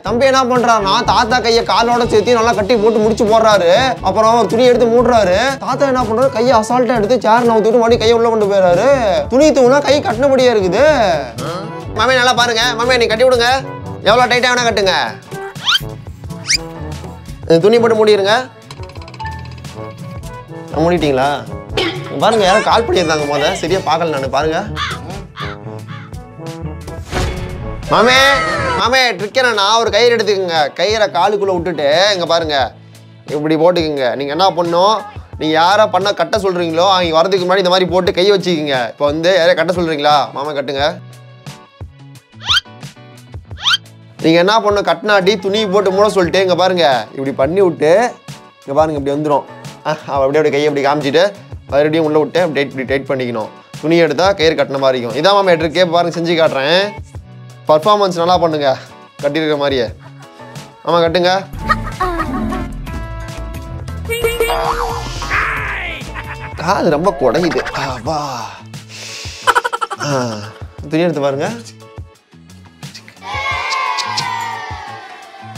தம்பி என்ன பண்றாருன்னா தாத்தா கையை காலோட சேர்த்து நல்லா கட்டி போட்டு முடிச்சு போடுறாரு அப்புறம் ஒரு துணி எடுத்து மூடுறாரு தாத்தா என்ன பண்றாரு கையை அசால்ட்டா எடுத்து சேர் நவுத்துட்டு மறுபடியும் கையை உள்ள கொண்டு போயிடுறாரு துணி தூணா கை கட்டினபடியா இருக்குது மாமே நல்லா பாருங்க மாமே நீ கட்டி விடுங்க எவ்வளோ டைட்டா வேணா கட்டுங்க இந்த துணி போட்டு மூடிடுங்க ஆ, மூடிட்டீங்களா பாருங்க யாரும் கால் பண்ணியிருந்தாங்க போத சரியா பார்க்கல நான் பாருங்க மாமே மாமே ட்ரிக் என்னன்னா ஒரு கயிறு எடுத்துக்கோங்க கயிறை காலுக்குள்ள விட்டுட்டு இங்க பாருங்க இப்படி போட்டுக்குங்க நீங்க என்ன பண்ணணும் நீங்க யாரை பண்ண கட்ட சொல்றீங்களோ அவங்க வரதுக்கு முன்னாடி இந்த மாதிரி போட்டு கை வச்சுக்கிங்க இப்போ வந்து யாரையா கட்ட சொல்றீங்களா மாமா கட்டுங்க நீங்க என்ன பண்ணணும் கட்டினாட்டி துணி போட்டு மூட சொல்லிட்டு இங்க பாருங்க இப்படி பண்ணி விட்டு இங்க பாருங்க இப்படி வந்துடும் அப்படியே அப்படியே கையை இப்படி காமிச்சிட்டு மறுபடியும் உள்ள விட்டு அப்படி இப்படி டைட் பண்ணிக்கணும் துணி எடுத்தா கயிறு கட்டின மாதிரி இருக்கும் இதான் மாமா இருக்கே பாருங்க செஞ்சு காட்டுறேன் பர்ஃபார்மன்ஸ் நல்லா பண்ணுங்க கட்டியிருக்கிற மாதிரியே ஆமா கட்டுங்க காது ரொம்ப குடையுது ஆ, வா ஆ, துணி எடுத்து பாருங்க